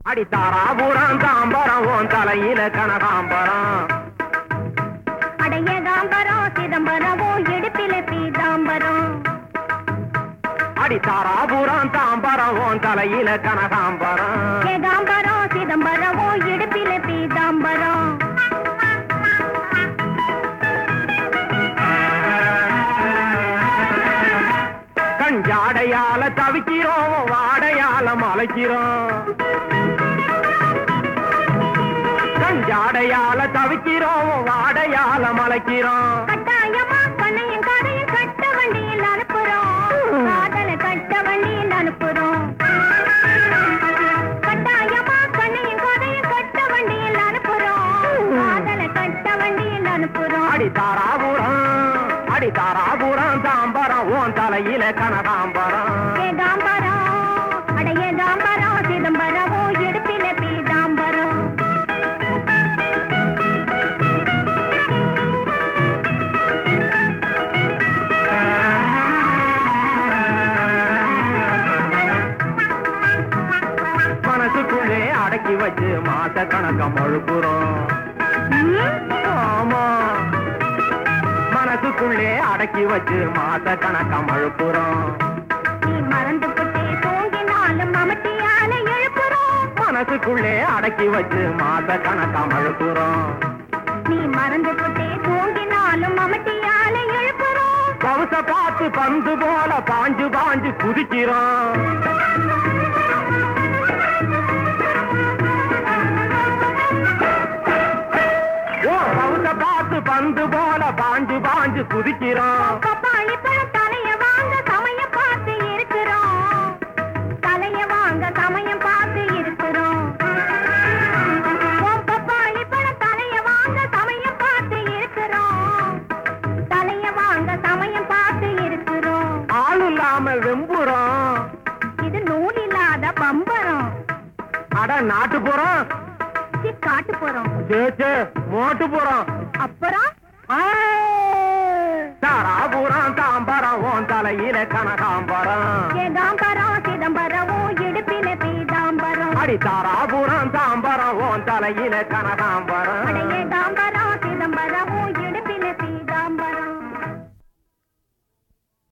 அடி தாராபுரம் தாம்பரம் உன் தலையில கனகாம்பரம் அடைய காம்பரம் சிதம்பரமோ இடுப்பில பீதாம்பரம் அடி தாராபுரம் தாம்பரம் உன் தலையில கனகாம்பரம் ஏகாம்பரம் சிதம்பரமோ இடுப்பில பீதாம்பரம் கஞ்சாடையால தவிக்கிறோம் வாடையால மலைக்கிறோம் கஞ்சாடையால தவிக்கிறோம் வாடையால மலைக்கிறோம் கட்டாயமா கண்ணையும் காதையும் கட்ட வண்டியில் அனுப்புறோம் காதல கட்ட வண்டியில் அனுப்புறோம் கட்டாயமா கண்ணையும் காதையும் கட்ட வண்டியில் அனுப்புறோம் காதல கட்ட வண்டியில் அனுப்புறோம் அடி தாராபுரம் அடி தாராபுரம் தாம்பரம் உன் தலையில கனகாம்பரம் ஏகாம்பரம் அட ஏகாம்பரம் சிதம்பரமோ இடுப்பில பீதாம்பரம் மனசுக்குள்ளே அடக்கி வச்சு மாச கணக்கம் அழுப்புறோம் ஆமா மனசுக்குள்ளே அடக்கி வச்சு மாச கணக்கம் அழுப்புறோம் நீ மறந்து புட்டே தூங்கினாலும் மமட்டியால எழுப்புறோம் மனசுக்குள்ளே அடக்கி வச்சு மாச கணக்கம் அழுப்புறோம் நீ மறந்து புட்டே தூங்கினாலும் மமட்டியால எழுப்புறோம் கவுச பார்த்து பந்து போல பாஞ்சு பாஞ்சு குதிக்கிறோம் ஓ கவுச பார்த்து பந்து போல பாஞ்சு பாஞ்சு குதிக்கிறோம் பப்பாளி பழம் தலைய வாங்க சமயம் பார்த்து இருக்கிறோம் தலைய வாங்க சமயம் பார்த்து இருக்கிறோம் உன் பப்பாளி பழம் தலைய வாங்க சமயம் பார்த்து இருக்கிறோம் தலைய வாங்க சமயம் பார்த்து இருக்கிறோம் ஆள் இல்லாம வெம்புறோம் இது நூல் இல்லாத பம்பரம் அட நாட்டு போறோம் சி, காட்டு போறோம் சே சே மோட்டு போறோம் அப்புறம் தாராபுரம் தாம்பரம் உன் தலையில கனகாம்பரம் ஏகாம்பரம் சிதம்பரமும் இடுப்பில பீதாம்பரம் அடி தாராபுரம் தாம்பரம் உன் தலையில கனகாம்பரம் அடைய ஏகாம்பரம்